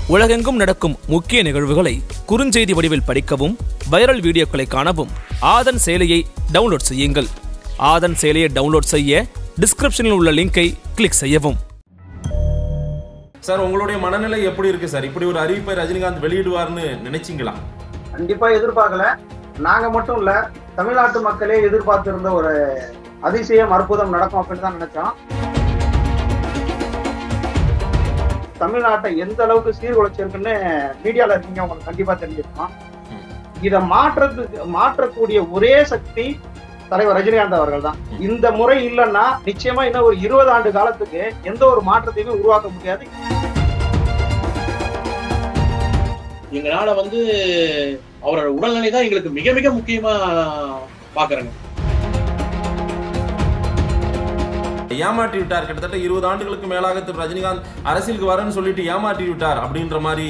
உலகெங்கும் நடக்கும் முக்கிய நிகழ்வுகளை குறுஞ்செய்தி வடிவில் படிக்கவும் வைரல் வீடியோக்களை காணவும் ஆதன் செயலியை டவுன்லோட் செய்யுங்கள் ஆதன் செயலியை டவுன்லோட் செய்ய டிஸ்கிரிப்ஷனில் உள்ள லிங்கை கிளிக் செய்யவும் சார் உங்களுடைய மனநிலை எப்படி இருக்கு சார் இப்படி ஒரு அறிவிப்பை ரஜினிகாந்த் வெளியிடுவார்னு நினைச்சீங்களா கண்டிப்பா எதிர்பார்க்கல நாங்க மட்டும் இல்ல தமிழ்நாட்டு மக்களே எதிர்பார்த்து இருந்த ஒரு அதிசயம் அற்புதம் நடக்கும் அப்படின்னு தான் நினைச்சோம் தமிழ்நாட்டை எந்த அளவுக்கு சீர்குலைச்சிருக்குன்னு மீடியால இருக்கீங்க உங்களுக்கு கண்டிப்பா தெரிஞ்சிருக்கும் ம். இதை மாற்றத்துக்கு மாற்றக்கூடிய ஒரே சக்தி தலைவர் ரஜினிகாந்த் அவர்கள் தான் ம். இந்த முறை இல்லைன்னா நிச்சயமா இன்னும் ஒரு இருபது ஆண்டு காலத்துக்கு எந்த ஒரு மாற்றத்தையுமே உருவாக்க முடியாது எங்களால வந்து அவரோட உடல்நிலை தான் எங்களுக்கு மிக மிக முக்கியமா பாக்குறேங்க ஏமாற்றி விட்டார் கிட்டத்தட்ட இருபது ஆண்டுகளுக்கு மேலாக திரு ரஜினிகாந்த் அரசியலுக்கு வரேன்னு சொல்லிட்டு ஏமாற்றி விட்டார் அப்படின்ற மாதிரி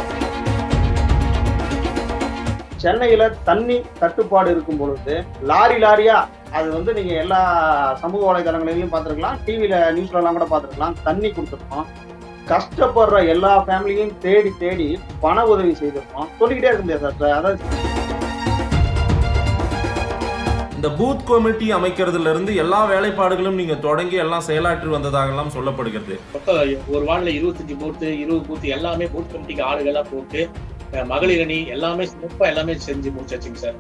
சென்னையில தண்ணி தட்டுப்பாடு இருக்கும் பொழுது லாரி லாரியா அது வந்து நீங்க எல்லா சமூக வலைதளங்களிலையும் பார்த்துருக்கலாம் டிவியில நியூஸ்ல எல்லாம் கூட பார்த்துருக்கலாம் தண்ணி கொடுத்துருக்கோம் கஷ்டப்படுற எல்லா ஃபேமிலியும் தேடி தேடி பண உதவி செய்திருக்கோம் சொல்லிக்கிட்டே இருக்க முடியாது சார் அதாவது இந்த பூத் கமிட்டி அமைக்கிறதுல இருந்து எல்லா வேலைப்பாடுகளும் நீங்க தொடங்கி எல்லாம் செயலாற்றி வந்ததாகலாம் சொல்லப்படுகிறது மொத்தம் ஒரு வார்டுல இருபத்தஞ்சு பூத்து இருபது பூத்து எல்லாமே பூத் கமிட்டிக்கு ஆளுகளா போட்டு அஹ், மகளிர் அணி எல்லாமே சிறப்பா எல்லாமே செஞ்சு முடிச்சாச்சுங்க சார்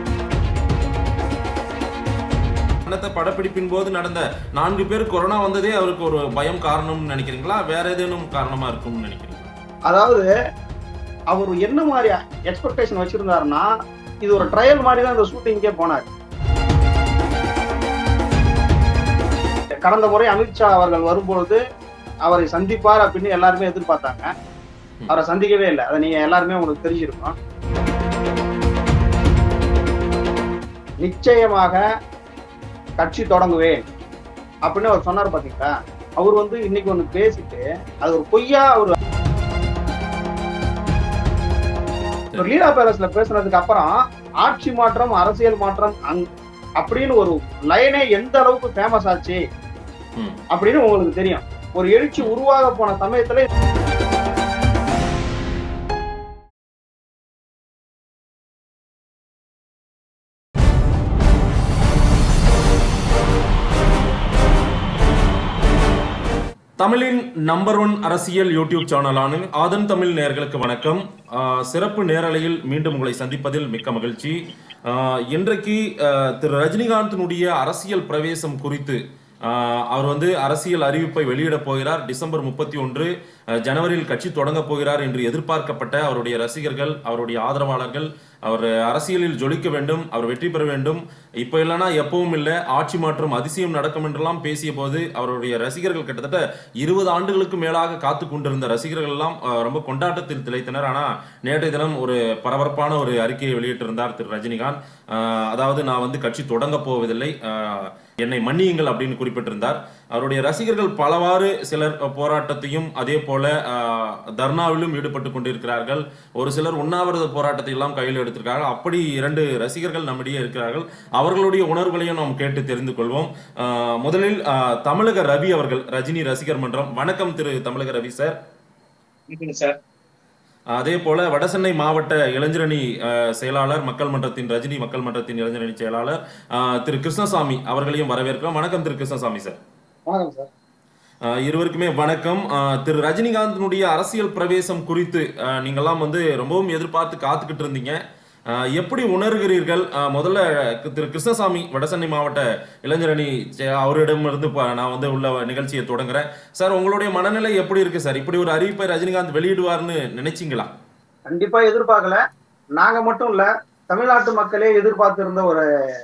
அன்னத்த படப்பிடிப்பின் போது நடந்த நான்கு பேர் கொரோனா வந்ததே அவருக்கு ஒரு பயம் காரணம்னு நினைக்கிறீங்களா வேற ஏதேனும் காரணமா இருக்கும்னு நினைக்கிறீங்களா அதாவது அவர் என்ன மாதிரி எக்ஸ்பெக்டேஷன் வச்சிருந்தாருன்னா இது ஒரு ட்ரையல் மாதிரி தான் இந்த ஷூட்டிங்கே போனார் கடந்த முறை அமித்ஷா அவர்கள் வரும்பொழுது அவரை சந்திப்பார் அப்படின்னு எல்லாருமே எதிர்பார்த்தாங்க அவரை சந்திக்கவே இல்லை அதை நீங்க எல்லாருமே உங்களுக்கு தெரிஞ்சிருக்கும் நிச்சயமாக கட்சி தொடங்குவேன் அப்படின்னு அவர் சொன்னார் பாத்தீங்களா அவர் வந்து இன்னைக்கு ஒண்ணு பேசிட்டு அது ஒரு பொய்யா அவர் ஒரு லீலா பேலஸ்ல பேசுனதுக்கு அப்புறம் ஆட்சி மாற்றம் அரசியல் மாற்றம் அங் அப்படின்னு ஒரு லைனே எந்த அளவுக்கு ஃபேமஸ் ஆச்சு ம். அப்படின்னு உங்களுக்கு தெரியும் ஒரு எழுச்சி உருவாக போன சமயத்துல தமிழின் நம்பர் ஒன் அரசியல் யூடியூப் சேனலான ஆதன் தமிழ் நேயர்களுக்கு வணக்கம் ஆஹ் சிறப்பு நேரலையில் மீண்டும் உங்களை சந்திப்பதில் மிக்க மகிழ்ச்சி ஆஹ் இன்றைக்கு ஆஹ் திரு ரஜினிகாந்தினுடைய அரசியல் பிரவேசம் குறித்து ஆஹ் அவர் வந்து அரசியல் அறிவிப்பை வெளியிட போகிறார் டிசம்பர் முப்பத்தி ஒன்று ஜனவரியில் கட்சி தொடங்க போகிறார் என்று எதிர்பார்க்கப்பட்ட அவருடைய ரசிகர்கள் அவருடைய ஆதரவாளர்கள் அவர் அரசியலில் ஜொலிக்க வேண்டும் அவர் வெற்றி பெற வேண்டும் இப்போ இல்லைன்னா எப்பவும் இல்லை ஆட்சி மாற்றம் அதிசயம் நடக்கும் என்றெல்லாம் பேசிய போது அவருடைய ரசிகர்கள் கிட்டத்தட்ட இருபது ஆண்டுகளுக்கு மேலாக காத்து கொண்டிருந்த ரசிகர்கள் எல்லாம் அஹ், ரொம்ப கொண்டாட்டத்தில் திளைத்தனர் ஆனா நேற்றைய தினம் ஒரு பரபரப்பான ஒரு அறிக்கையை வெளியிட்டிருந்தார் திரு ரஜினிகாந்த் அஹ், அதாவது நான் வந்து கட்சி தொடங்க போவதில்லை அஹ், என்னை மன்னியுங்கள் அப்படின்னு குறிப்பிட்டிருந்தார் அவருடைய ரசிகர்கள் பலவாறு சிலர் போராட்டத்தையும் அதே போல அஹ், தர்ணாவிலும் ஈடுபட்டு கொண்டிருக்கிறார்கள் ஒரு சிலர் உண்ணாவிரத போராட்டத்தை எல்லாம் கையில் எடுத்திருக்கிறார்கள் அப்படி இரண்டு ரசிகர்கள் நம்மிடையே இருக்கிறார்கள் அவர்களுடைய உணர்வுகளையும் நாம் கேட்டு தெரிந்து கொள்வோம் அஹ், முதலில் அஹ், தமிழக ரவி அவர்கள் ரஜினி ரசிகர் மன்றம் வணக்கம் திரு தமிழக ரவி சார் இருக்குங்க சார் அதே போல வடசென்னை மாவட்ட இளைஞரணி அஹ், செயலாளர் மக்கள் மன்றத்தின் ரஜினி மக்கள் மன்றத்தின் இளைஞரணி செயலாளர் அஹ், திரு கிருஷ்ணசாமி அவர்களையும் வரவேற்கிறோம் வணக்கம் திரு கிருஷ்ணசாமி சார் வணக்கம் சார் அஹ் இருவருக்குமே வணக்கம் அஹ் திரு ரஜினிகாந்தினுடைய அரசியல் பிரவேசம் குறித்து அஹ் நீங்கெல்லாம் வந்து ரொம்பவும் எதிர்பார்த்து காத்துக்கிட்டு இருந்தீங்க அஹ் எப்படி உணர்கிறீர்கள் அஹ் முதல்ல திரு கிருஷ்ணசாமி வடசென்னை மாவட்ட இளைஞரணி செ- அவரிடமிருந்து ப- நான் வந்து உள்ள நிகழ்ச்சியை தொடங்குறேன் சார் உங்களுடைய மனநிலை எப்படி இருக்கு சார் இப்படி ஒரு அறிவிப்பை ரஜினிகாந்த் வெளியிடுவார்னு நினைச்சீங்களா கண்டிப்பா எதிர்பார்க்கல நாங்க மட்டும் இல்ல தமிழ்நாட்டு மக்களே எதிர்பார்த்து இருந்த ஒரு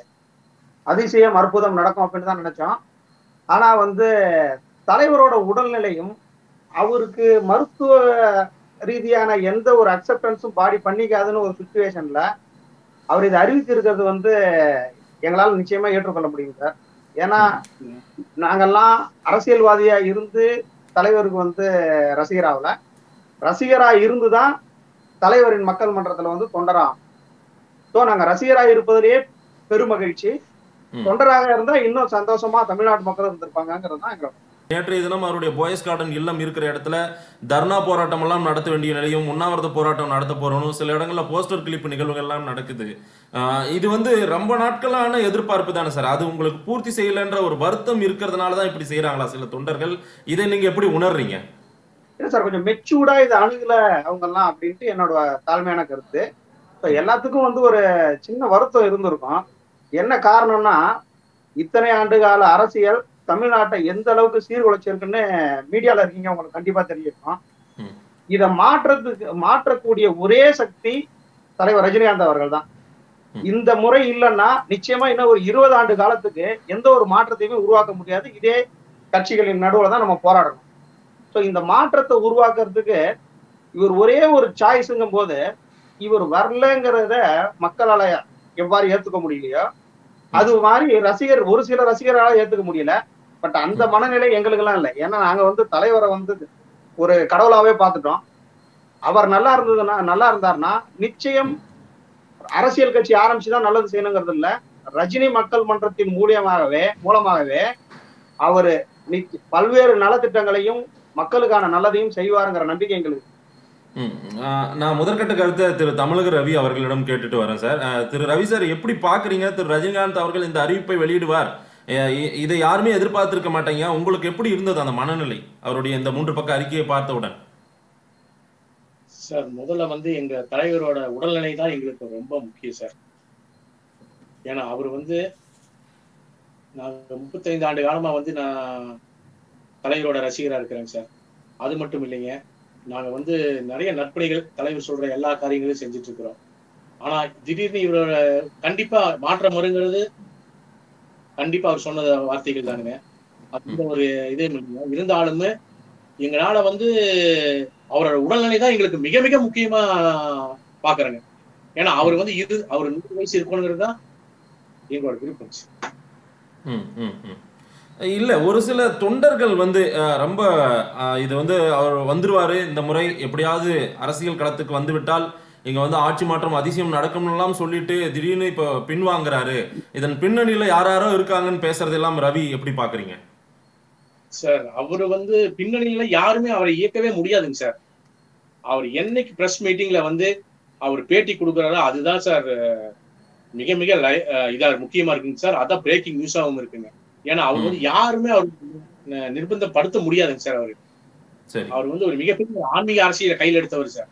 அதிசயம் அற்புதம் நடக்கும் அப்படின்னு தான் நினைச்சோம் ஆனா வந்து தலைவரோட உடல்நிலையும் அவருக்கு மருத்துவ ரீதியான எந்த ஒரு அக்செப்டன்ஸும் பாடி பண்ணிக்காதுன்னு ஒரு சுச்சுவேஷன்ல அவர் இதை அறிவிச்சிருக்கிறது வந்து எங்களால் நிச்சயமா ஏற்றுக்கொள்ள முடியும் சார் ஏன்னா நாங்கெல்லாம் அரசியல்வாதியா இருந்து தலைவருக்கு வந்து ரசிகராகல ரசிகரா இருந்துதான் தலைவரின் மக்கள் மன்றத்துல வந்து தொண்டரா ஸோ நாங்க ரசிகரா இருப்பதிலேயே பெருமகிழ்ச்சி ம். தொண்டராக இருந்தா இன்னும் சந்தோஷமா தமிழ்நாட்டு மக்கள் இருந்திருப்பாங்கிறது தான் எங்களோட நேற்றைய தினம் அவருடைய போயஸ் கார்டன் இல்லம் இருக்கிற இடத்துல தர்ணா போராட்டம் எல்லாம் நடத்த வேண்டிய நிலையும் உண்ணாவிரத போராட்டம் நடத்த போறோம் சில இடங்கள்ல போஸ்டர் கிளிப்பு நிகழ்வுகள் எல்லாம் நடக்குது ஆஹ் இது வந்து ரொம்ப நாட்களான எதிர்பார்ப்பு தானே சார் அது உங்களுக்கு பூர்த்தி செய்யலைன்ற ஒரு வருத்தம் இருக்கிறதுனால தான் இப்படி செய்யறாங்களா சில தொண்டர்கள் இதை நீங்க எப்படி உணர்றீங்க இல்ல சார் கொஞ்சம் மெச்சூர்டா இது அணுகல அவங்க எல்லாம் அப்படின்ட்டு என்னோட தாழ்மையான கருத்து So, எல்லாத்துக்கும் வந்து ஒரு சின்ன வருத்தம் இருந்திருக்கும் என்ன காரணம்னா இத்தனை ஆண்டு கால அரசியல் தமிழ்நாட்டை எந்த அளவுக்கு சீர்குலைச்சிருக்குன்னு மீடியால இருக்கீங்க உங்களுக்கு கண்டிப்பா தெரிஞ்சிருக்கும் ம். இதை மாற்றத்துக்கு மாற்றக்கூடிய ஒரே சக்தி தலைவர் ரஜினிகாந்த் அவர்கள் தான் ம். இந்த முறை இல்லைன்னா நிச்சயமா இன்னும் ஒரு இருபது ஆண்டு காலத்துக்கு எந்த ஒரு மாற்றத்தையுமே உருவாக்க முடியாது இதே கட்சிகளின் நடுவுல தான் நம்ம போராடணும் ஸோ இந்த மாற்றத்தை உருவாக்குறதுக்கு இவர் ஒரே ஒரு சாய்ஸுங்கும் போது இவர் வரலங்கிறத மக்களால எவ்வாறு ஏத்துக்க முடியலையோ அது மாதிரி ரசிகர் ஒரு சில ரசிகர்களால ஏத்துக்க முடியல பட் அந்த மனநிலை எங்களுக்கெல்லாம் இல்லை ஏன்னா நாங்க வந்து தலைவரை வந்து ஒரு கடவுளாவே பார்த்துட்டோம் அவர் நல்லா இருந்ததுன்னா நல்லா இருந்தாருன்னா நிச்சயம் அரசியல் கட்சி ஆரம்பிச்சுதான் நல்லது செய்யணுங்கிறது இல்ல ரஜினி மக்கள் மன்றத்தின் மூலியமாகவே மூலமாகவே அவரு நிச்ச- பல்வேறு நலத்திட்டங்களையும் மக்களுக்கான நல்லதையும் செய்வாருங்கிற நம்பிக்கை எங்களுக்கு ம். ஆஹ் நான் முதற்கட்ட கருத்தை திரு தமிழக ரவி அவர்களிடம் கேட்டுட்டு வரேன் சார் ஆஹ் திரு ரவி சார் எப்படி பாக்குறீங்க திரு ரஜினிகாந்த் அவர்கள் இந்த அறிவிப்பை வெளியிடுவார் அஹ் இ- இதை யாருமே எதிர்பார்த்திருக்க மாட்டீங்க உங்களுக்கு எப்படி இருந்தது அந்த மனநிலை அவருடைய இந்த மூன்று பக்க அறிக்கையை பார்த்தவுடன் சார் முதல்ல வந்து எங்க தலைவரோட உடல்நிலை தான் எங்களுக்கு ரொம்ப முக்கியம் சார் ஏன்னா அவர் வந்து நாங்க முப்பத்தைந்து ஆண்டு காலமா வந்து நான் தலைவரோட ரசிகரா இருக்கிறேங்க சார் அது மட்டும் இல்லைங்க நாங்க வந்து நிறைய நற்பணிகள் தலைவர் சொல்ற எல்லா காரியங்களையும் செஞ்சுட்டு இருக்கிறோம் ஆனா திடீர்னு இவரோட கண்டிப்பா மாற்றம் வருங்கிறது கண்டிப்பா அவர் சொன்ன வார்த்தைகள் தானுங்க அந்த ஒரு இதே இல்லைங்க இருந்தாலுமே எங்களால வந்து அவரோட உடல்நிலை தான் எங்களுக்கு மிக மிக முக்கியமா பாக்குறேங்க ஏன்னா அவர் வந்து இது அவர் நூறு வயசு இருக்கணுங்கிறது தான் எங்களோட விருப்பம் ம், ம், ம். இல்ல ஒரு சில தொண்டர்கள் வந்து அஹ், ரொம்ப அஹ், இது வந்து அவர் வந்துருவாரு இந்த முறை எப்படியாவது அரசியல் களத்துக்கு வந்து விட்டால் இங்க வந்து ஆட்சி மாற்றம் அதிசயம் நடக்கும்லாம் சொல்லிட்டு திடீர்னு இப்போ பின்வாங்குறாரு இதன் பின்னணியில யார் யாரோ இருக்காங்கன்னு பேசுறதெல்லாம் ரவி எப்படி பாக்குறீங்க சார் அவர் வந்து பின்னணியில யாருமே அவரை இயக்கவே முடியாதுங்க சார் அவர் என்னைக்கு பிரஸ் மீட்டிங்ல வந்து அவர் பேட்டி கொடுக்குறாரோ அதுதான் சார் அஹ், மிக மிக லை- அஹ், இதா முக்கியமா இருக்குங்க சார் அதான் பிரேக்கிங் நியூஸாகவும் இருக்குங்க ஏன்னா அவர் வந்து யாருமே அவர் ந- நிர்பந்தப்படுத்த முடியாதுங்க சார் அவர் சரி அவர் வந்து ஒரு மிகப்பெரிய ஒரு ஆன்மீக அரசியலை கையில் எடுத்தவர் சார்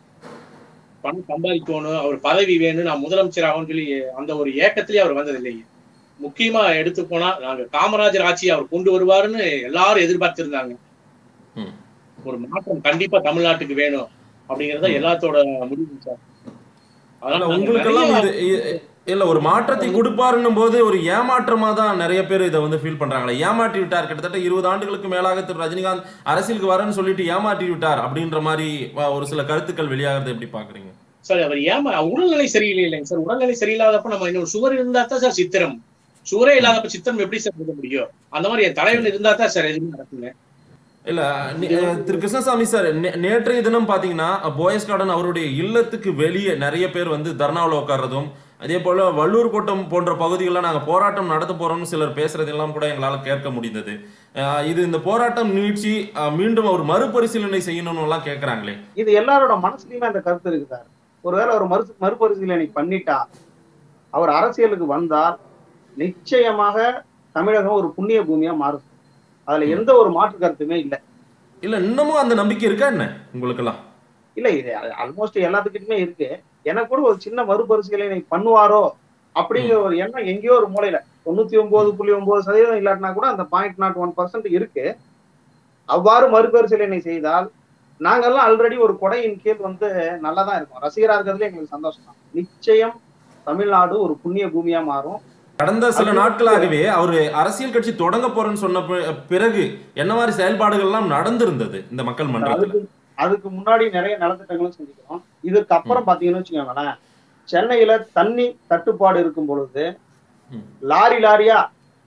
பணம் சம்பாதிக்கணும் அவர் பதவி வேணும் நான் முதலமைச்சர் ஆகும்னு சொல்லி அந்த ஒரு ஏக்கத்திலேயே அவர் வந்தது இல்லைங்க முக்கியமா எடுத்து போனா நாங்க காமராஜர் ஆட்சியை அவர் கொண்டு வருவாருன்னு எல்லாரும் எதிர்பார்த்திருந்தாங்க ம். ஒரு மாற்றம் கண்டிப்பா தமிழ்நாட்டுக்கு வேணும் அப்படிங்கறத எல்லாத்தோட முடிவு சார் அதனால நாங்க உங்களுக்கெல்லாம் நிறைய- இது இ- இல்ல ஒரு மாற்றத்தை கொடுப்பாருன்னும் போது ஒரு ஏமாற்றமா தான் நிறைய பேர் இதை வந்து ஃபீல் பண்றாங்களே ஏமாற்றி விட்டார் கிட்டத்தட்ட இருபது ஆண்டுகளுக்கு மேலாக திரு ரஜினிகாந்த் அரசியலுக்கு வரேன்னு சொல்லிட்டு ஏமாற்றி விட்டார் அப்படின்ற மாதிரி அஹ், ஒரு சில கருத்துக்கள் வெளியாகிறத எப்படி பாக்குறீங்க சார் அவர் ஏமா உடல்நிலை சரியில்லை இல்லைங்க சார் உடல்நிலை சரியில்லாதப்ப நம்ம இன்னொரு சுவர் இருந்தா தான் சார் சித்திரம் சுவரே இல்லாதப்ப சித்திரம் எப்படி சார் இருக்க முடியும் அந்த மாதிரி என் தலைவன் இருந்தா தான் சார் எதுவுமே நடக்குங்க இல்ல நி- அஹ், திரு கிருஷ்ணசாமி சார் நே- நேற்றைய தினம் பாத்தீங்கன்னா போயஸ் கார்டன் அவருடைய இல்லத்துக்கு வெளியே நிறைய பேர் வந்து தர்ணாவில் உட்கார்றதும் அதே போல வள்ளூர் கோட்டம் போன்ற பகுதிகளில் நாங்க போராட்டம் நடத்த போறோம்னு சிலர் பேசுறதெல்லாம் கூட எங்களால கேட்க முடிந்தது அஹ், இது இந்த போராட்டம் நீட்சி அஹ், மீண்டும் அவர் மறுபரிசீலனை செய்யணும்னு எல்லாம் கேட்கறாங்களே இது எல்லாரோட மனசுலயுமே அந்த கருத்து இருக்கு சார் ஒருவேளை அவர் மறு மறுபரிசீலனை பண்ணிட்டா அவர் அரசியலுக்கு வந்தால் நிச்சயமாக தமிழகம் ஒரு புண்ணிய பூமியா மாறும் அதுல எந்த ஒரு மாற்று கருத்துமே இல்லை இல்ல இன்னமும் அந்த நம்பிக்கை இருக்கா என்ன உங்களுக்கெல்லாம் இல்ல இது ஆல்மோஸ்ட் எல்லாத்துக்கிட்டுமே இருக்கு எனக்கு கூட ஒரு சின்ன மறுபரிசீலனை பண்ணுவாரோ அப்படிங்கிற ஒரு எண்ணம் எங்கேயோ ஒரு மூலையில தொண்ணூத்தி ஒன்பது புள்ளி ஒன்பது சதவீதம் இல்லாட்டினா கூட அந்த பாயிண்ட் நாட் ஒன் பர்சன்ட் இருக்கு அவ்வாறு மறுபரிசீலனை செய்தால் நாங்கெல்லாம் ஆல்ரெடி ஒரு கொடையின் கீழ் வந்து நல்லா தான் இருக்கோம் ரசிகரா இருக்கிறதுல எங்களுக்கு சந்தோஷம் தான் நிச்சயம் தமிழ்நாடு ஒரு புண்ணிய பூமியா மாறும் கடந்த சில அது- நாட்களாகவே அவரு அரசியல் கட்சி தொடங்க போறேன்னு சொன்ன பி- பிறகு என்ன மாதிரி செயல்பாடுகள் எல்லாம் நடந்திருந்தது இந்த மக்கள் மன்றத்துல அதுக்கு அதுக்கு முன்னாடி நிறைய நலத்திட்டங்களும் செஞ்சுக்கிறோம் இதுக்கு அப்புறம் பாத்தீங்கன்னு வச்சுக்கோங்களேன் சென்னையில தண்ணி தட்டுப்பாடு இருக்கும் பொழுது ம். லாரி லாரியா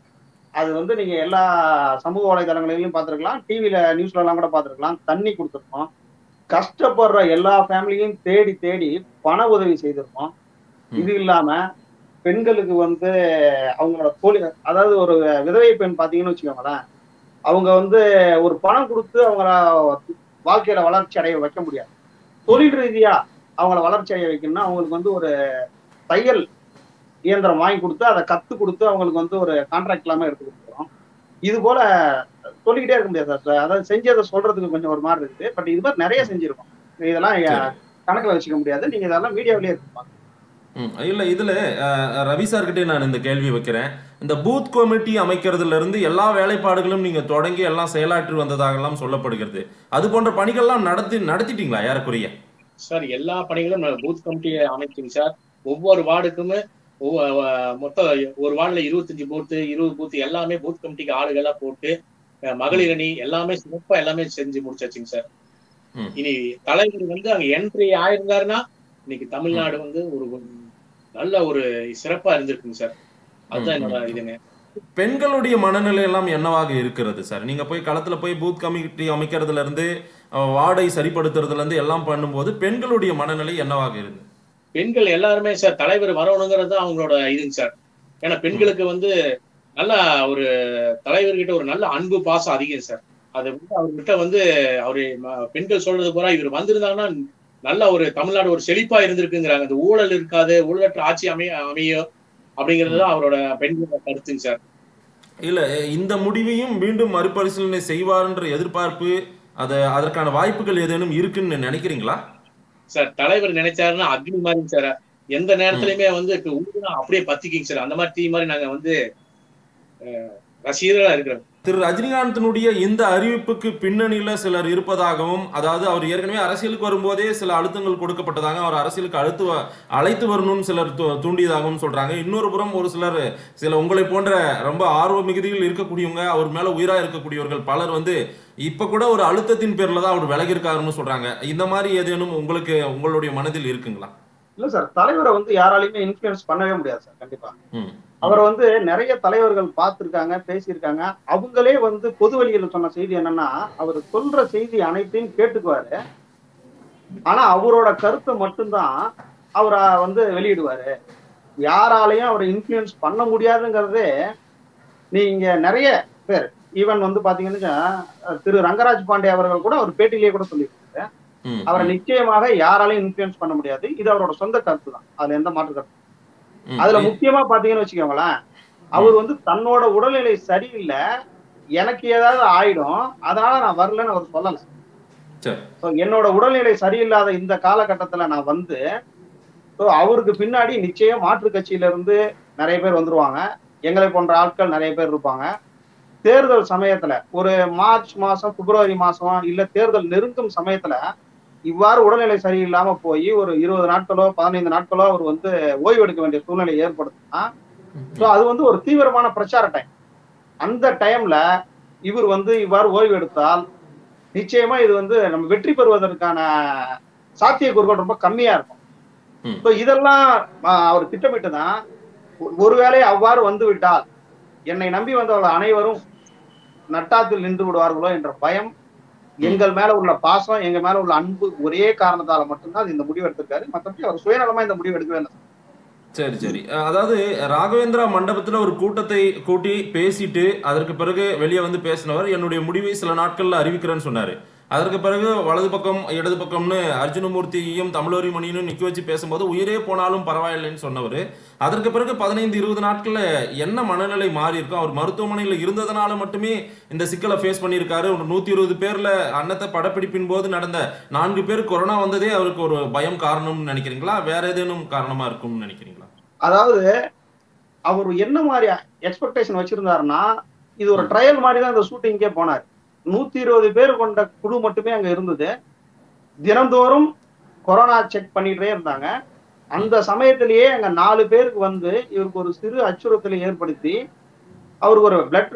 அது வந்து நீங்க எல்லா சமூக வலைதளங்களிலும் பார்த்திருக்கலாம் டிவில நியூஸ்ல எல்லாம் கூட பார்த்திருக்கலாம் தண்ணி கொடுத்துருக்கோம் கஷ்டப்படுற எல்லா ஃபேமிலியும் தேடி தேடி பண உதவி செய்திருக்கோம் ம். இது இல்லாம பெண்களுக்கு வந்து அவங்களோட தோழி அதாவது ஒரு விதவை பெண் பாத்தீங்கன்னு வச்சுக்கோங்களேன் அவங்க வந்து ஒரு பணம் கொடுத்து அவங்கள வாழ்க்கையில வளர்ச்சி அடைய வைக்க முடியாது தொழில் ரீதியா அவங்கள வளர்ச்சி அடைய வைக்கணும்னா அவங்களுக்கு வந்து ஒரு தையல் இயந்திரம் வாங்கி கொடுத்து அதை கத்து கொடுத்து அவங்களுக்கு வந்து ஒரு கான்ட்ராக்ட் இல்லாம எடுத்து கொடுக்குறோம் இது போல சொல்லிக்கிட்டே இருக்க முடியாது சார் அதாவது செஞ்சதை சொல்றதுக்கு கொஞ்சம் ஒரு மாதிரி இருக்குது பட் இது மாதிரி நிறைய செஞ்சிருக்கோம் இதெல்லாம் சரி. கணக்குல வச்சுக்க முடியாது நீங்க இதெல்லாம் மீடியாவிலேயே இருக்கு ம், இல்ல இதுல அஹ், ரவி சார்கிட்டே நான் இந்த கேள்வி வைக்கிறேன் இந்த பூத் கமிட்டி அமைக்கிறதுல இருந்து எல்லா வேலைப்பாடுகளும் நீங்க தொடங்கி எல்லாம் செயலாற்றி வந்ததாகலாம் சொல்லப்படுகிறது அது போன்ற பணிகள்லாம் நடத்தி நடத்திட்டீங்களா ஏறக்குறைய சார் எல்லா பணிகளும் நான் பூத் கமிட்டியை அமைச்சுங்க சார் ஒவ்வொரு வார்டுக்குமே ஒவ்வொ- அஹ் மொத்தம் ஒரு வார்டுல இருபத்தஞ்சு பூத்து இருபது பூத்து எல்லாமே பூத் கமிட்டிக்கு ஆளுகளா போட்டு அஹ் மகளிர் அணி எல்லாமே சிறப்பா எல்லாமே செஞ்சு முடிச்சாச்சுங்க சார் ம். இனி தலைவர் வந்து அங்க என்ட்ரி ஆயிருந்தாருன்னா இன்னைக்கு தமிழ்நாடு வந்து ஒரு நல்ல ஒரு சிறப்பா இருந்திருக்குங்க சார் அதுதான் ம், என்னோட ம். இதுங்க பெண்களுடைய மனநிலை எல்லாம் என்னவாக இருக்கிறது சார் நீங்க போய் களத்துல போய் பூத் கமிட்டி அமைக்கிறதுல இருந்து அஹ், வார்டை சரிப்படுத்துறதுல இருந்து எல்லாம் பண்ணும்போது பெண்களுடைய மனநிலை என்னவாக இருக்கு பெண்கள் எல்லாருமே சார் தலைவர் வரணுங்கிறது தான் அவங்களோட இதுங்க சார் ஏன்னா பெண்களுக்கு வந்து நல்ல ஒரு தலைவர்கிட்ட ஒரு நல்ல அன்பு பாசம் அதிகம் சார் அது வந்து அவர்கிட்ட வந்து அவரு ம- பெண்கள் சொல்றது போல இவர் வந்திருந்தாங்கன்னா நல்ல ஒரு தமிழ்நாடு ஒரு செழிப்பா இருந்திருக்குங்கிறாங்க அந்த ஊழல் இருக்காது ஊழலற்ற ஆட்சி அமைய அமையும் அப்படிங்கிறது தான் அவரோட பெண்களோட கருத்துங்க சார் இல்ல இந்த முடிவையும் மீண்டும் மறுபரிசீலனை செய்வார்ன்ற எதிர்பார்ப்பு அது அதற்கான வாய்ப்புகள் ஏதேனும் இருக்குன்னு நினைக்கிறீங்களா சார் தலைவர் நினைச்சாருன்னா அக்னி மாதிரிங்க சார் எந்த நேரத்திலயுமே வந்து இப்ப ஊருனா அப்படியே பத்திக்கிங்க சார் அந்த மாதிரி டீ மாதிரி நாங்க வந்து அஹ், ரசிகர்களா இருக்கிறோம் திரு ரஜினிகாந்தினுடைய இந்த அறிவிப்புக்கு பின்னணியில சிலர் இருப்பதாகவும் அதாவது அவர் ஏற்கனவே அரசியலுக்கு வரும்போதே சில அழுத்தங்கள் கொடுக்கப்பட்டதாக அவர் அரசியலுக்கு அழுத்து வ- அழைத்து வரணும்னு சிலர் தூ- தூண்டியதாகவும் சொல்றாங்க இன்னொரு புறம் ஒரு சிலர் சில உங்களை போன்ற ரொம்ப ஆர்வ மிகுதியில் இருக்கக்கூடியவங்க அவர் மேல உயிரா இருக்கக்கூடியவர்கள் பலர் வந்து இப்ப கூட ஒரு அழுத்தத்தின் பேர்ல தான் அவர் விலகி இருக்காருன்னு சொல்றாங்க இந்த மாதிரி ஏதேனும் உங்களுக்கு உங்களுடைய மனதில் இருக்குங்களா இல்ல சார் தலைவரை வந்து யாராலையுமே இன்ஃபுளுன்ஸ் பண்ணவே முடியாது சார் கண்டிப்பா ம். அவரை வந்து நிறைய தலைவர்கள் பார்த்திருக்காங்க பேசியிருக்காங்க அவங்களே வந்து பொது வழியில் சொன்ன செய்தி என்னன்னா அவர் சொல்ற செய்தி அனைத்தையும் கேட்டுக்குவாரு ஆனா அவரோட கருத்தை மட்டும்தான் அவரை வந்து வெளியிடுவாரு யாராலையும் அவரை இன்ஃபுளுன்ஸ் பண்ண முடியாதுங்கிறதே நீங்க நிறைய பேர் ஈவன் வந்து பாத்தீங்கன்னா அஹ், திரு ரங்கராஜ் பாண்டே அவர்கள் கூட அவர் பேட்டியிலேயே கூட சொல்லியிருக்காரு ம், அவரை நிச்சயமாக யாராலையும் இன்ஃபுளுன்ஸ் பண்ண முடியாது இது அவரோட சொந்த கருத்து தான் அதுல எந்த மாற்று கருத்து ம். அதுல முக்கியமா பாத்தீங்கன்னு வச்சுக்கோங்களேன் அவர் வந்து தன்னோட உடல்நிலை சரியில்லை எனக்கு ஏதாவது ஆயிடும் அதனால நான் வரலன்னு அவர் சொல்லல சரி. So, என்னோட உடல்நிலை சரியில்லாத இந்த காலகட்டத்துல நான் வந்து so, அவருக்கு பின்னாடி நிச்சயம் மாற்று கட்சியில இருந்து நிறைய பேர் வந்துருவாங்க எங்களை போன்ற ஆட்கள் நிறைய பேர் இருப்பாங்க தேர்தல் சமயத்துல ஒரு மார்ச் மாசம் பிப்ரவரி மாசம் இல்ல தேர்தல் நெருங்கும் சமயத்துல இவ்வாறு உடல்நிலை சரியில்லாம போய் ஒரு இருபது நாட்களோ பதினைந்து நாட்களோ அவர் வந்து ஓய்வு எடுக்க வேண்டிய சூழ்நிலை ஏற்படுத்துனா ஸோ அது வந்து ஒரு தீவிரமான பிரச்சார டைம் அந்த டைம்ல இவர் வந்து இவ்வாறு ஓய்வு எடுத்தால் நிச்சயமா இது வந்து நம்ம வெற்றி பெறுவதற்கான சாத்தியக்கூறுகள் ரொம்ப கம்மியா இருக்கும் ம். ஸோ இதெல்லாம் ஆஹ், அவர் திட்டமிட்டு தான் ஒருவேளை அவ்வாறு வந்து விட்டால் என்னை நம்பி வந்தவர்கள் அனைவரும் நட்டாத்தில் நின்று விடுவார்களோ என்ற பயம் எங்கள் மேல உள்ள பாசம் எங்க மேல உள்ள அன்பு ஒரே காரணத்தால மட்டும்தான் இந்த முடிவு எடுத்திருக்காரு மற்றபடி அவர் சுயநலமா இந்த முடிவு எடுக்கவே இல்லை சரி சரி அஹ் அதாவது ராகவேந்திரா மண்டபத்துல ஒரு கூட்டத்தை கூட்டி பேசிட்டு அதற்கு பிறகு வெளியே வந்து பேசினவர் என்னுடைய முடிவை சில நாட்கள்ல அறிவிக்கிறேன்னு சொன்னாரு அதற்கு பிறகு வலது பக்கம் இடது பக்கம்னு அர்ஜுனமூர்த்தியையும் தமிழோரி மணியும் நிக்க வச்சு பேசும்போது உயிரே போனாலும் பரவாயில்லைன்னு சொன்னவர் அதற்கு பிறகு பதினைந்து இருபது நாட்கள்ல என்ன மனநிலை மாறி இருக்கும் அவர் மருத்துவமனையில இருந்ததுனால மட்டுமே இந்த சிக்கலை ஃபேஸ் பண்ணியிருக்காரு ஒரு நூத்தி இருபது பேர்ல அன்னத்தை படப்பிடிப்பின் போது நடந்த நான்கு பேர் கொரோனா வந்ததே அவருக்கு ஒரு பயம் காரணம்னு நினைக்கிறீங்களா வேற ஏதேனும் காரணமா இருக்கும்னு நினைக்கிறீங்களா அதாவது அவர் என்ன மாதிரி எக்ஸ்பெக்டேஷன் வச்சிருந்தாருன்னா இது ஒரு ட்ரையல் மாதிரி தான் இந்த ஷூட்டிங்கே போனார் நூத்தி இருபது பேர் கொண்ட குழு மட்டுமே அங்க இருந்தது தினந்தோறும் கொரோனா செக் பண்ணிட்டே இருந்தாங்க அந்த சமயத்திலேயே அங்க நாலு பேருக்கு வந்து இவருக்கு ஒரு சிறு அச்சுறுத்தலை ஏற்படுத்தி அவருக்கு ஒரு பிளட்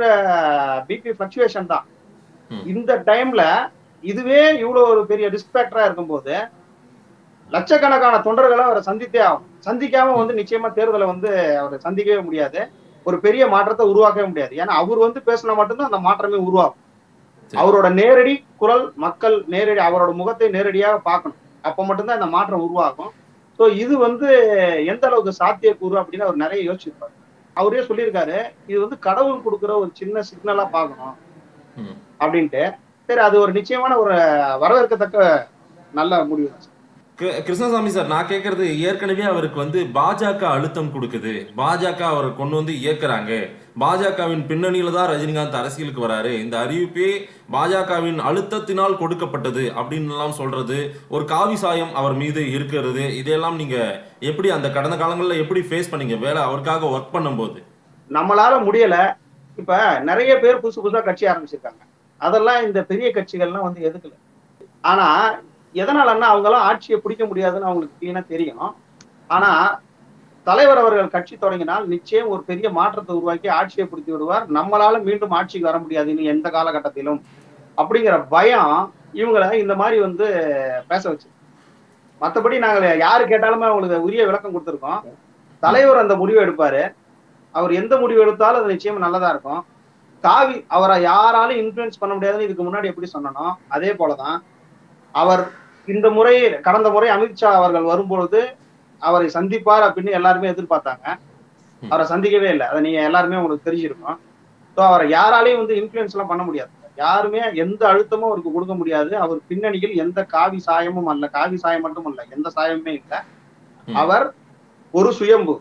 பிபி ஃபிளக்சுவேஷன் தான் ம். இந்த டைம்ல இதுவே இவ்வளவு ஒரு பெரிய ரிஸ்க் ஃபேக்டரா இருக்கும்போது லட்சக்கணக்கான தொண்டர்களை அவரை சந்தித்தே ஆகும் சந்திக்காம வந்து நிச்சயமா தேர்தலை வந்து அவர் சந்திக்கவே முடியாது ஒரு பெரிய மாற்றத்தை உருவாக்கவே முடியாது ஏன்னா அவர் வந்து பேசினா மட்டும்தான் அந்த மாற்றமே உருவாகும் சரி. அவரோட நேரடி குரல் மக்கள் நேரடி அவரோட முகத்தை நேரடியாக பார்க்கணும் அப்ப மட்டும்தான் இந்த மாற்றம் உருவாகும் ஸோ இது வந்து எந்த அளவுக்கு சாத்தியக்கூறு அப்படின்னு அவர் நிறைய யோசிச்சிருப்பாரு அவரே சொல்லியிருக்காரு இது வந்து கடவுள் கொடுக்குற ஒரு சின்ன சிக்னலா பார்க்கணும் ம். அப்படின்ட்டு சரி அது ஒரு நிச்சயமான ஒரு வரவேற்கத்தக்க நல்ல முடிவு தான் சார். கி- கிருஷ்ணசாமி சார் நான் கேட்கறது ஏற்கனவே அவருக்கு வந்து பாஜக அழுத்தம் கொடுக்குது பாஜக அவரை கொண்டு வந்து இயக்குறாங்க பாஜகவின் பின்னணியில தான் ரஜினிகாந்த் அரசியலுக்கு வராரு இந்த அறிவிப்பே பாஜகவின் அழுத்தத்தினால் கொடுக்கப்பட்டது அப்படின்னு எல்லாம் சொல்றது ஒரு காவி சாயம் அவர் மீது இருக்கிறது இதையெல்லாம் நீங்க எப்படி அந்த கடந்த காலங்களில் எப்படி ஃபேஸ் பண்ணீங்க வேலை அவருக்காக ஒர்க் பண்ணும்போது நம்மளால முடியல இப்ப நிறைய பேர் புதுசு புதுசா கட்சி ஆரம்பிச்சிருக்காங்க அதெல்லாம் இந்த பெரிய கட்சிகள்லாம் வந்து எதுக்கல ஆனா எதனாலன்னா அவங்கெல்லாம் ஆட்சியை பிடிக்க முடியாதுன்னு அவங்களுக்கு கிளீனா தெரியும் ஆனா தலைவர் அவர்கள் கட்சி தொடங்கினால் நிச்சயம் ஒரு பெரிய மாற்றத்தை உருவாக்கி ஆட்சியை பிடித்து விடுவார் நம்மளால மீண்டும் ஆட்சிக்கு வர முடியாது இனி எந்த காலகட்டத்திலும் அப்படிங்கிற பயம் இவங்களை இந்த மாதிரி வந்து பேச வச்சு மத்தபடி நாங்க யாரு கேட்டாலுமே அவங்களுக்கு உரிய விளக்கம் கொடுத்துருக்கோம் தலைவர் அந்த முடிவை எடுப்பாரு அவர் எந்த முடிவு எடுத்தாலும் அது நிச்சயம் நல்லதா இருக்கும் காவி அவரை யாராலும் இன்ஃபுளுன்ஸ் பண்ண முடியாதுன்னு இதுக்கு முன்னாடி எப்படி சொன்னனோ அதே போலதான் அவர் இந்த முறை கடந்த முறை அமித்ஷா அவர்கள் வரும்பொழுது அவரை சந்திப்பார் அப்படின்னு எல்லாருமே எதிர்பார்த்தாங்க அவரை சந்திக்கவே இல்லை அதை நீங்க எல்லாருமே உங்களுக்கு தெரிஞ்சிருக்கும் ஸோ அவரை யாராலையும் வந்து இன்ஃபுளுன்ஸ் எல்லாம் பண்ண முடியாது யாருமே எந்த அழுத்தமும் அவருக்கு கொடுக்க முடியாது அவர் பின்னணியில் எந்த காவி சாயமும் அல்ல காவி சாயம் மட்டும் அல்ல எந்த சாயமுமே இல்லை ம். அவர் ஒரு சுயம்பு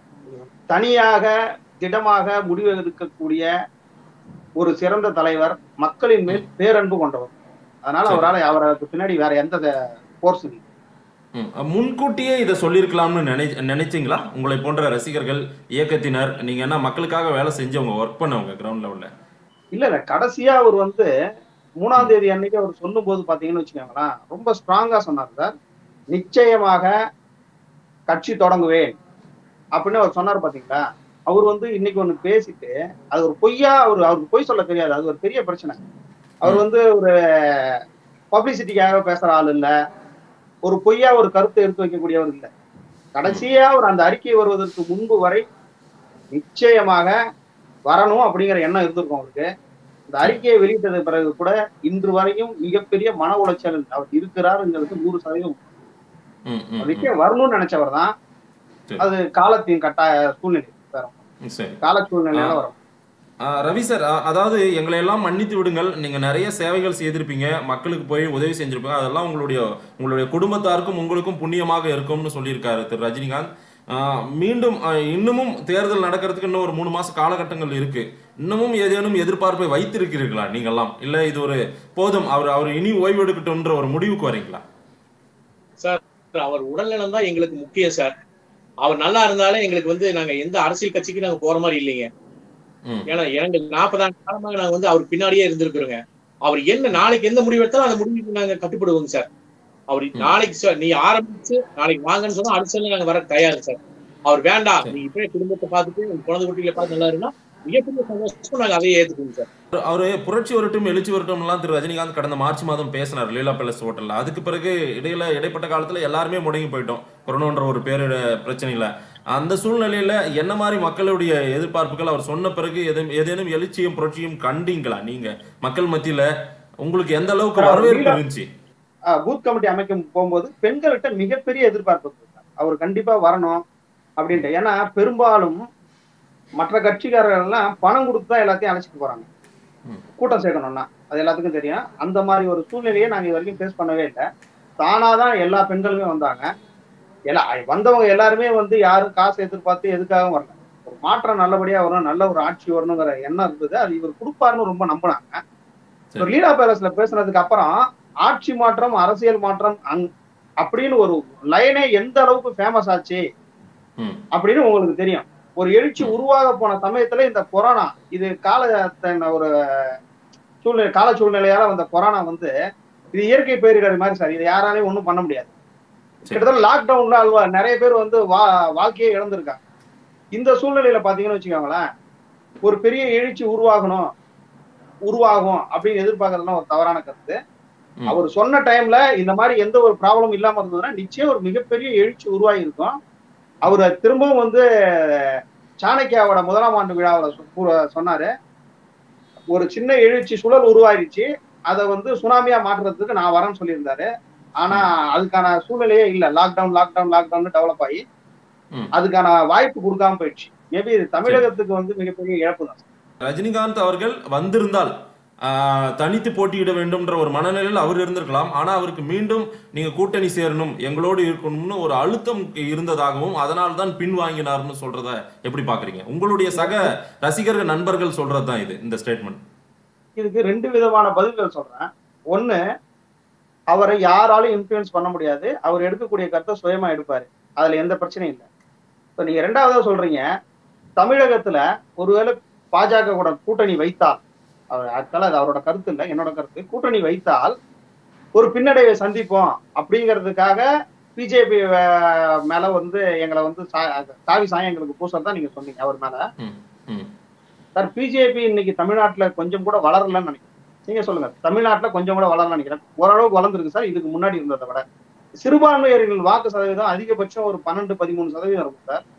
தனியாக திடமாக முடிவு எடுக்கக்கூடிய ஒரு சிறந்த தலைவர் மக்களின் மேல் பேரன்பு கொண்டவர் அதனால சரி. அவரால் அவருக்கு பின்னாடி வேற எந்த போர்ஸ் இல்லை ம். முன்கூட்டியே இதை சொல்லியிருக்கலாம்னு நினை நினைச்சீங்களா உங்களை போன்ற ரசிகர்கள் இயக்கத்தினர் நீங்க என்ன மக்களுக்காக வேலை செஞ்சவங்க ஒர்க் பண்ணவங்க கிரவுண்ட் லெவல்ல இல்ல இல்ல கடைசியா அவர் வந்து மூணாம் தேதி அன்னைக்கு அவர் சொல்லும் போது பாத்தீங்கன்னு வச்சுக்கோங்களேன் ரொம்ப ஸ்ட்ராங்கா சொன்னார் சார் நிச்சயமாக கட்சி தொடங்குவேன் அப்படின்னு அவர் சொன்னார் பாத்தீங்களா அவர் வந்து இன்னைக்கு ஒண்ணு பேசிட்டு அது ஒரு பொய்யா அவர் அவருக்கு பொய் சொல்ல தெரியாது அது ஒரு பெரிய பிரச்சனை அவர் வந்து ஒரு பப்ளிசிட்டிக்காக பேசுற ஆள் இல்ல ஒரு பொய்யா ஒரு கருத்தை எடுத்து வைக்கக்கூடியவர் இல்ல கடைசியா அவர் அந்த அறிக்கை வருவதற்கு முன்பு வரை நிச்சயமாக வரணும் அப்படிங்கிற எண்ணம் இருந்திருக்கும் அவருக்கு இந்த அறிக்கையை வெளியிட்டது பிறகு கூட இன்று வரையும் மிகப்பெரிய மன உளைச்சல் அவர் இருக்கிறாருங்கிறது நூறு சதவீதம் ம், ம், ம். நிச்சயம் வரணும்னு நினைச்சவர் தான் சரி. அது காலத்தின் கட்டாய சூழ்நிலை வரும் ம், சரி கால சூழ்நிலையால வரும் ஆ, ரவி சார் ஆ, அதாவது எங்களை எல்லாம் மன்னித்து விடுங்கள் நீங்க நிறைய சேவைகள் செய்திருப்பீங்க மக்களுக்கு போய் உதவி செஞ்சிருப்பீங்க அதெல்லாம் உங்களுடைய உங்களுடைய குடும்பத்தாருக்கும் உங்களுக்கும் புண்ணியமாக இருக்கும்னு சொல்லியிருக்காரு திரு ரஜினிகாந்த் ஆ, மீண்டும் ஆ, இன்னமும் தேர்தல் நடக்கிறதுக்கு இன்னும் ஒரு மூணு மாச காலகட்டங்கள் இருக்கு இன்னமும் ஏதேனும் எதிர்பார்ப்பை வைத்திருக்கிறீர்களா நீங்கெல்லாம் இல்ல இது ஒரு போதும் அவர் அவர் இனி ஓய்வு எடுக்கட்டும்ன்ற ஒரு முடிவுக்கு வரீங்களா சார் அவர் உடல்நலம் தான் எங்களுக்கு முக்கியம் சார் அவர் நல்லா இருந்தாலே எங்களுக்கு வந்து நாங்க எந்த அரசியல் கட்சிக்கு நாங்க போற மாதிரி இல்லைங்க ம். ஏன்னா எனக்கு நாற்பதாண்டு காலமாக நாங்க வந்து அவர் பின்னாடியே இருந்திருக்கிறோங்க அவர் என்ன நாளைக்கு எந்த முடிவு எடுத்தாலும் அந்த முடிவுக்கு நாங்க கட்டுப்படுவோங்க சார் அவர் ம். நாளைக்கு சார் நீ ஆரம்பிச்சு நாளைக்கு வாங்கன்னு சொன்னா அடுத்த நாள் நாங்க வர தயாரு சார் அவர் வேண்டாம் சரி. நீ இப்பவே குடும்பத்தை பார்த்துட்டு உங்க குழந்தை குட்டிகளை பார்த்து நல்லா இருந்தா மிகப்பெரிய சந்தோஷம் நாங்க அதையே ஏத்துக்கோங்க சார் அவரு புரட்சி வரட்டும் எழுச்சி வரட்டும் எல்லாம் திரு ரஜினிகாந்த் கடந்த மார்ச் மாதம் பேசினார் லீலா பேலஸ் ஹோட்டல்ல அதுக்கு பிறகு இடையில இடைப்பட்ட காலத்துல எல்லாருமே முடங்கி போயிட்டோம் கொரோனான்ற ஒரு பேரு பிரச்சனையில அந்த சூழ்நிலையில என்ன மாதிரி மக்களுடைய எதிர்பார்ப்புகள் அவர் சொன்ன பிறகு எதுவும் ஏதேனும் எழுச்சியும் புரட்சியும் கண்டீங்களா நீங்க மக்கள் மத்தியில உங்களுக்கு எந்த அளவுக்கு அவர் வரவேற்பு லீலா- இருந்துச்சு ஆஹ் பூத் கமிட்டி அமைக்க போகும்போது பெண்கள்கிட்ட மிகப்பெரிய எதிர்பார்ப்பு இருக்கு. அவர் கண்டிப்பா வரணும் அப்படின்ட்டு ஏன்னா பெரும்பாலும் மற்ற கட்சிக்காரர்கள் எல்லாம் பணம் கொடுத்து தான் எல்லாத்தையும் அழைச்சிட்டு போறாங்க ம். கூட்டம் சேர்க்கணும்னா அது எல்லாத்துக்கும் தெரியும் அந்த மாதிரி ஒரு சூழ்நிலையை நாங்க இது வரைக்கும் ஃபேஸ் பண்ணவே இல்லை தானாதான் எல்லா பெண்களுமே வந்தாங்க எல்லா வந்தவங்க எல்லாருமே வந்து யாரும் காசு எதிர்பார்த்து எதுக்காகவும் வரல ஒரு மாற்றம் நல்லபடியா வரணும் நல்ல ஒரு ஆட்சி வரணுங்கிற எண்ணம் இருந்தது அது இவர் கொடுப்பாருன்னு ரொம்ப நம்பினாங்க சரி. ஒரு லீலா பேலஸ்ல பேசுனதுக்கு அப்புறம் ஆட்சி மாற்றம் அரசியல் மாற்றம் அங்- அப்படின்னு ஒரு லைனே எந்த அளவுக்கு ஃபேமஸ் ஆச்சு ம். அப்படின்னு உங்களுக்கு தெரியும் ஒரு எழுச்சி உருவாக போன சமயத்துல இந்த கொரோனா இது கால ஒரு சூழ்நிலை கால சூழ்நிலையால வந்த கொரோனா வந்து இது இயற்கை பேரிடர் மாதிரி சார் இது யாராலையும் ஒண்ணும் பண்ண முடியாது சரி. கிட்டத்தட்ட லாக்டவுன்ல அல்வா நிறைய பேர் வந்து வா வாழ்க்கையே இழந்திருக்காங்க இந்த சூழ்நிலையில பாத்தீங்கன்னு வச்சுக்கோங்களேன் ஒரு பெரிய எழுச்சி உருவாகணும் உருவாகும் அப்படின்னு எதிர்பார்க்கறதுலாம் ஒரு தவறான கருத்து ம். அவர் சொன்ன டைம்ல இந்த மாதிரி எந்த ஒரு ப்ராப்ளம் இல்லாம இருந்ததுன்னா நிச்சயம் ஒரு மிகப்பெரிய எழுச்சி உருவாகி இருக்கும் அவர் திரும்பவும் வந்து சாணக்கியாவோட முதலாம் ஆண்டு விழாவில் சொ- கூற- சொன்னாரு ஒரு சின்ன எழுச்சி சுழல் உருவாகிடுச்சு அதை வந்து சுனாமியா மாற்றுறதுக்கு நான் வரேன்னு சொல்லியிருந்தாரு ஆனா அதுக்கான சூழ்நிலையே இல்ல லாக்டவுன் லாக்டவுன் லாக்டவுன் டெவலப் ஆகி ம். அதுக்கான வாய்ப்பு கொடுக்காம போயிடுச்சு மேபி இது தமிழகத்துக்கு வந்து மிகப்பெரிய இழப்பு தான் ரஜினிகாந்த் அவர்கள் வந்திருந்தால் ஆஹ், தனித்து போட்டியிட வேண்டும்ன்ற ஒரு மனநிலையில் அவர் இருந்திருக்கலாம் ஆனா அவருக்கு மீண்டும் நீங்க கூட்டணி சேரணும் எங்களோடு இருக்கணும்னு ஒரு அழுத்தம் இருந்ததாகவும் அதனால தான் பின் வாங்கினார்னு சொல்றத எப்படி பாக்குறீங்க உங்களுடைய சக ரசிகர்கள் நண்பர்கள் சொல்றதுதான் இது இந்த ஸ்டேட்மெண்ட் இதுக்கு ரெண்டு விதமான பதில்கள் சொல்றேன் ஒண்ணு அவரை யாராலும் இன்ஃபுளுன்ஸ் பண்ண முடியாது அவர் எடுக்கக்கூடிய கருத்தை சுயமா எடுப்பாரு அதுல எந்த பிரச்சனையும் இல்லை இப்ப நீங்க ரெண்டாவதா சொல்றீங்க தமிழகத்துல ஒருவேளை பாஜக கூட கூட்டணி வைத்தால் அவர் ஆட்கள் அது அவரோட கருத்து இல்லை என்னோட கருத்து கூட்டணி வைத்தால் ஒரு பின்னடைவை சந்திப்போம் அப்படிங்கிறதுக்காக பிஜேபி மேல வந்து எங்களை வந்து சா- சாவி சாயம் எங்களுக்கு பூசல் தான் நீங்க சொன்னீங்க அவர் மேல ம், ம். சார் பிஜேபி இன்னைக்கு தமிழ்நாட்டுல கொஞ்சம் கூட வளரலன்னு நினைக்கிறேன் நீங்க சொல்லுங்க தமிழ்நாட்டுல கொஞ்சம் கூட வளரலன்னு நினைக்கிறேன் ஓரளவுக்கு வளர்ந்துருக்கு சார் இதுக்கு முன்னாடி இருந்ததை விட சிறுபான்மையர்கள் வாக்கு சதவீதம் அதிகபட்சம் ஒரு பன்னெண்டு பதிமூணு சதவீதம் இருக்கும் சார்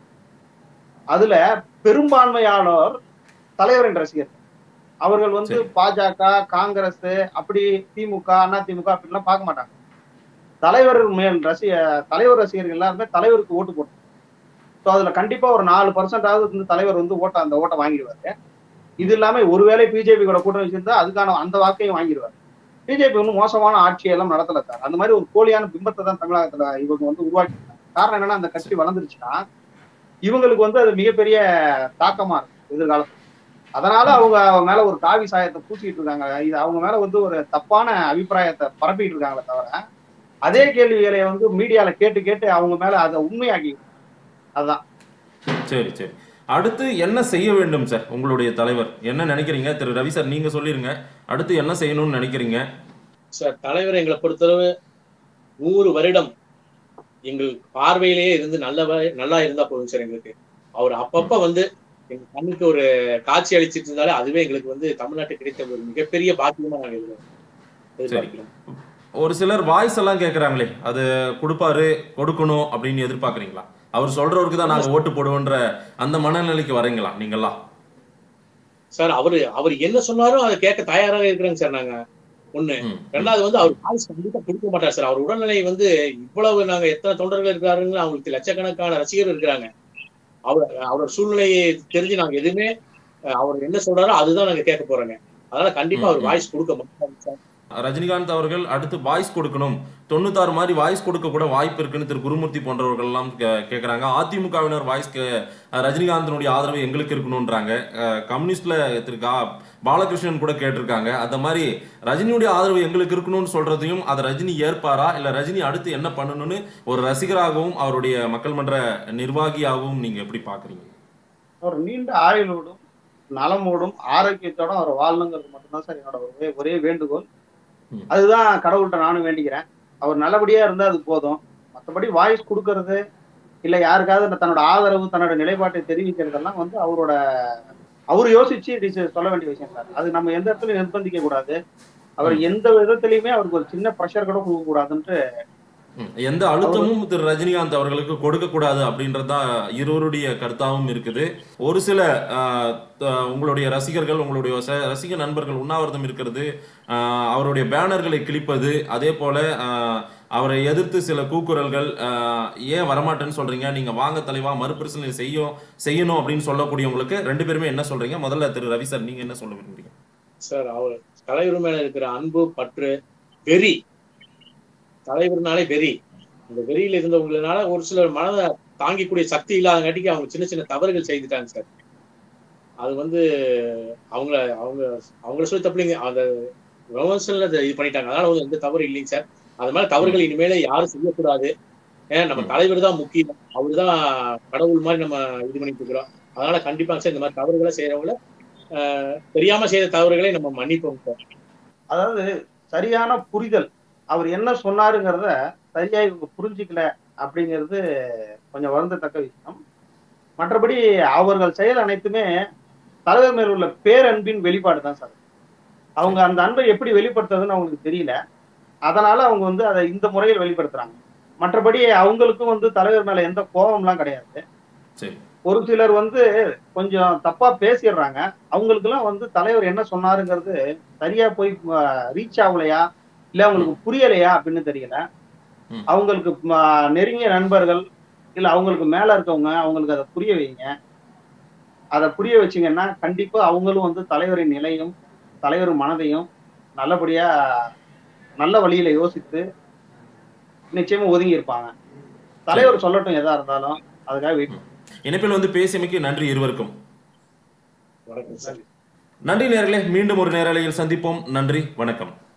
அதுல பெரும்பான்மையானோர் தலைவரின் ரசிகர் அவர்கள் வந்து சரி. பாஜக காங்கிரஸ் அப்படி திமுக அண்ணா திமுக அப்படின்லாம் பார்க்க மாட்டாங்க தலைவர் மேல் ரசிக தலைவர் ரசிகர்கள் எல்லாருமே தலைவருக்கு ஓட்டு போட்டு ஸோ அதுல கண்டிப்பா ஒரு நாலு பர்சன்டாவது வந்து தலைவர் வந்து ஓட்ட அந்த ஓட்டை வாங்கிடுவாரு இது இல்லாம ஒருவேளை பிஜேபி கூட கூட்டணி வச்சிருந்தா அதுக்கான அந்த வாக்கையும் வாங்கிடுவாரு பிஜேபி ஒன்றும் மோசமான ஆட்சியெல்லாம் நடத்தல சார் அந்த மாதிரி ஒரு போலியான பிம்பத்தை தான் தமிழகத்துல இவங்க வந்து உருவாக்கிட்டாங்க காரணம் என்னன்னா அந்த கட்சி வளர்ந்துருச்சுன்னா இவங்களுக்கு வந்து அது மிகப்பெரிய தாக்கமா இருக்கு எதிர்காலத்துல அதனால அவங்க மேல ஒரு காவி சாயத்தை பூசிட்டு இருக்காங்க இது அவங்க மேல வந்து ஒரு தப்பான அபிப்பிராயத்தை பரப்பிட்டு இருக்காங்களே தவிர அதே கேள்விகளை வந்து மீடியால கேட்டு கேட்டு அவங்க மேல அதை உண்மையாக்கி அதுதான் சரி சரி அடுத்து என்ன செய்ய வேண்டும் சார் உங்களுடைய தலைவர் என்ன நினைக்கிறீங்க திரு ரவி சார் நீங்க சொல்லிருங்க அடுத்து என்ன செய்யணும்னு நினைக்கிறீங்க சார் தலைவர் எங்களை பொறுத்தளவு நூறு வருடம் எங்கள் பார்வையிலேயே இருந்து நல்ல நல்லா இருந்தா போதும் சார் எங்களுக்கு அவர் அப்பப்ப வந்து எங்க கண்ணுக்கு ஒரு காட்சி அளிச்சிட்டு இருந்தாலே அதுவே எங்களுக்கு வந்து தமிழ்நாட்டுக்கு கிடைத்த ஒரு மிகப்பெரிய பாக்கியமா நாங்க எதிர்- எதிர்பார்க்கிறோம் ஒரு சிலர் வாய்ஸ் எல்லாம் கேக்குறாங்களே அது கொடுப்பாரு கொடுக்கணும் அப்படின்னு எதிர்பார்க்கறீங்களா அவர் சொல்றவருக்கு தான் நாங்க ஓட்டு போடுவோன்ற அந்த மனநிலைக்கு வரீங்களா நீங்கெல்லாம் சார் அவரு அவர் என்ன சொன்னாலும் அதை கேட்க தயாராக இருக்கிறாங்க சார் நாங்க ஒண்ணு ம், ம். ரெண்டாவது வந்து அவர் வாய்ஸ் கண்டிப்பா கொடுக்க மாட்டார் சார் அவர் உடல்நிலை வந்து இவ்வளவு நாங்க எத்தனை தொண்டர்கள் இருக்காருன்னு அவங்களுக்கு லட்சக்கணக்கான ரசிகர் இருக்கிறாங்க அவர் அவர் சூழ்நிலையை தெரிஞ்சு நாங்க எதுவுமே அஹ், அவர் என்ன சொல்றாரோ அதுதான் நாங்க கேட்க போறோங்க அதனால கண்டிப்பா அவர் ம், ம். வாய்ஸ் கொடுக்க மாட்டாங்க சார் ரஜினிகாந்த் அவர்கள் அடுத்து வாய்ஸ் கொடுக்கணும் தொண்ணூத்தாறு மாதிரி வாய்ஸ் கொடுக்க கூட வாய்ப்பு இருக்குன்னு திரு குருமூர்த்தி போன்றவர்கள் எல்லாம் கே- கேக்குறாங்க அதிமுகவினர் வாய்ஸ் ரஜினிகாந்தனுடைய ஆதரவு எங்களுக்கு இருக்கணும்ன்றாங்க அஹ், கம்யூனிஸ்ட்ல திரு கா- பாலகிருஷ்ணன் கூட கேட்டிருக்காங்க அந்த மாதிரி ரஜினியுடைய ஆதரவு எங்களுக்கு இருக்கணும்னு சொல்றதையும் அதை ரஜினி ஏற்பாரா இல்ல ரஜினி அடுத்து என்ன பண்ணணும்னு ஒரு ரசிகராகவும் அவருடைய மக்கள் மன்ற நிர்வாகியாகவும் நீங்க எப்படி பாக்குறீங்க ஒரு நீண்ட ஆயுளோடும் நலமோடும் ஆரோக்கியத்தோடும் அவர் வாழணுங்கிறது மட்டும்தான் சார் என்னோட ஒரே ஒரே வேண்டுகோள் ம். அதுதான் கடவுள்கிட்ட நானும் வேண்டிக்கிறேன் அவர் நல்லபடியா இருந்தா அது போதும் மற்றபடி வாய்ஸ் கொடுக்கறது இல்ல யாருக்காவது தன்னோட ஆதரவு தன்னோட நிலைப்பாட்டை தெரிவிக்கிறதெல்லாம் வந்து அவரோட அவர் யோசிச்சு இது சொல்ல வேண்டிய விஷயம் சார் அது நம்ம எந்த இடத்துலயும் நிர்பந்திக்க கூடாது அவர் ம். எந்த விதத்திலயுமே அவருக்கு ஒரு சின்ன ப்ரெஷர் கூட கொடுக்க கூடாதுன்ட்டு ம். எந்த அழுத்தமும் திரு ரஜினிகாந்த் அவர்களுக்கு கொடுக்க கூடாது அப்படின்றதுதான் இருவருடைய கருத்தாவும் இருக்குது ஒரு சில ஆஹ், த- உங்களுடைய ரசிகர்கள் உங்களுடைய ச- ரசிக நண்பர்கள் உண்ணாவிரதம் இருக்கிறது ஆஹ், அவருடைய பேனர்களை கிழிப்பது அதே போல ஆஹ், அவரை எதிர்த்து சில கூக்குரல்கள் ஆஹ், ஏன் வரமாட்டேன்னு சொல்றீங்க நீங்க வாங்க தலைவா மறுபரிசீலனை செய்யும் செய்யணும் அப்படின்னு சொல்லக்கூடியவங்களுக்கு ரெண்டு பேருமே என்ன சொல்றீங்க முதல்ல திரு ரவி சார் நீங்க என்ன சொல்ல விரும்புறீங்க சார் அவர் தலைவர் மேல இருக்கிற அன்பு பற்று வெறி தலைவர்னாலே வெறி அந்த வெறியில இருந்தவங்களால ஒரு சிலர் மனதை தாங்கிக்கூடிய சக்தி இல்லாதங்காட்டிக்கு அவங்க சின்ன சின்ன தவறுகள் செய்துட்டாங்க சார் அது வந்து அவங்கள அவங்க அவங்கள சொல்லி தப்பில்லைங்க அந்த விமர்சனத்துல அதை இது பண்ணிட்டாங்க அதனால வந்து எந்த தவறு இல்லைங்க சார் அது மாதிரி தவறுகள் இனிமேல யாரும் செய்யக்கூடாது ஏன் நம்ம ம். தலைவர் தான் முக்கியம் அவர் தான் கடவுள் மாதிரி நம்ம இது பண்ணிட்டு இருக்கிறோம் அதனால கண்டிப்பா சார் இந்த மாதிரி தவறுகளை செய்யறவங்கள ஆஹ், தெரியாம செய்த தவறுகளை நம்ம மன்னிப்போம் சார் அதாவது சரியான புரிதல் அவர் என்ன சொன்னாருங்கிறத சரியா இவங்க புரிஞ்சுக்கல அப்படிங்கிறது கொஞ்சம் வருந்தத்தக்க விஷயம் மற்றபடி அவர்கள் செயல் அனைத்துமே தலைவர் மேல் உள்ள பேரன்பின் வெளிப்பாடு தான் சார் அவங்க அந்த அன்பை எப்படி வெளிப்படுத்துறதுன்னு அவங்களுக்கு தெரியல அதனால அவங்க வந்து அதை இந்த முறையில் வெளிப்படுத்துறாங்க மற்றபடி அவங்களுக்கும் வந்து தலைவர் மேல எந்த கோபம்லாம் கிடையாது சரி ஒரு சிலர் வந்து கொஞ்சம் தப்பா பேசிடுறாங்க அவங்களுக்குலாம் வந்து தலைவர் என்ன சொன்னாருங்கிறது சரியா போய் ரீச் ஆகலையா இல்ல அவங்களுக்கு புரியலையா அப்படின்னு தெரியல ம். அவங்களுக்கு ம, நெருங்கிய நண்பர்கள் இல்ல அவங்களுக்கு மேல இருக்கவங்க அவங்களுக்கு அதை புரிய வைங்க அதை புரிய வச்சீங்கன்னா கண்டிப்பா அவங்களும் வந்து தலைவரின் நிலையும் தலைவர் மனதையும் நல்லபடியா நல்ல வழியில யோசித்து நிச்சயமா ஒதுங்கி இருப்பாங்க தலைவர் சொல்லட்டும் எதா இருந்தாலும் அதுக்காக வெயிட் இணைப்பில் வந்து பேசியமைக்கு நன்றி இருவருக்கும் வணக்கம் சார் நன்றி நேர்களே மீண்டும் ஒரு நேரலையில் சந்திப்போம் நன்றி வணக்கம்